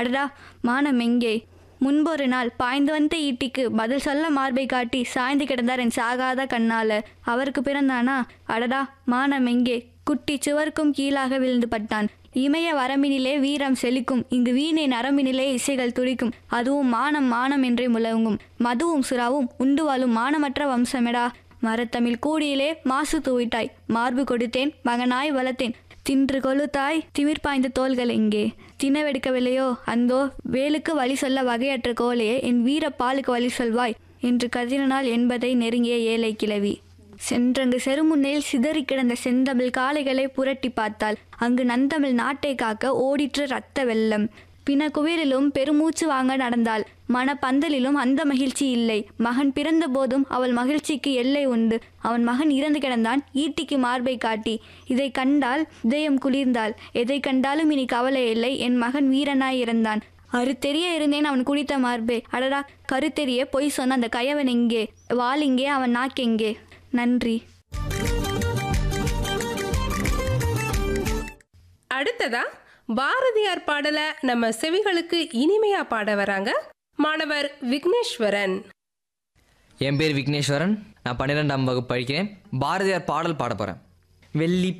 அடடா மானம் எங்கே முன்பொரு நாள் பாய்ந்து வந்த ஈட்டிக்கு பதில் சொல்ல மார்பை காட்டி சாய்ந்து கிடந்தார் என் சாகாத கண்ணால அவருக்கு பிறந்தானா அடடா மானம் எங்கே குட்டி சுவர்க்கும் கீழாக விழுந்து பட்டான் இமய வரம்பினிலே வீரம் செழிக்கும் இங்கு வீணை நரம்பினிலே இசைகள் துடிக்கும் அதுவும் மானம் மானம் என்றே முழங்கும் மதுவும் சுறாவும் உண்டு வாழும் மானமற்ற வம்சமெடா மரத்தமிழ் கூடியிலே மாசு தூவிட்டாய் மார்பு கொடுத்தேன் மகனாய் வளர்த்தேன் தின்று கொழுத்தாய் திமிர் பாய்ந்த தோள்கள் எங்கே தினவெடுக்கவில்லையோ அந்தோ வேலுக்கு வழி சொல்ல வகையற்ற கோலையே என் வீர பாலுக்கு வழி சொல்வாய் என்று கதிரனால் என்பதை நெருங்கிய ஏழை கிழவி சென்றங்கு செருமுன்னையில் சிதறி கிடந்த செந்தமிழ் காளைகளை புரட்டி பார்த்தாள் அங்கு நந்தமிழ் நாட்டை காக்க ஓடிற்று ரத்த வெள்ளம் பின குவிரிலும் பெருமூச்சு வாங்க நடந்தாள் மனப்பந்தலிலும் அந்த மகிழ்ச்சி இல்லை மகன் பிறந்த போதும் அவள் மகிழ்ச்சிக்கு எல்லை உண்டு அவன் மகன் இறந்து கிடந்தான் ஈட்டிக்கு மார்பை காட்டி இதை கண்டால் இதயம் குளிர்ந்தாள் எதை கண்டாலும் இனி கவலை இல்லை என் மகன் வீரனாய் இறந்தான் அறுத்தெரிய இருந்தேன் அவன் குடித்த மார்பே அடடா கருத்தெரிய பொய் சொன்ன அந்த கயவன் எங்கே வாள் இங்கே அவன் நாக்கெங்கே நன்றி அடுத்ததா பாரதியார் பாடல நம்ம செவிகளுக்கு இனிமையா பாட வராங்க மாணவர் விக்னேஸ்வரன் என் பேர் விக்னேஸ்வரன் நான் பன்னிரெண்டாம் வகுப்பு படிக்கிறேன் பாரதியார் பாடல் பாட போகிறேன் வெள்ளி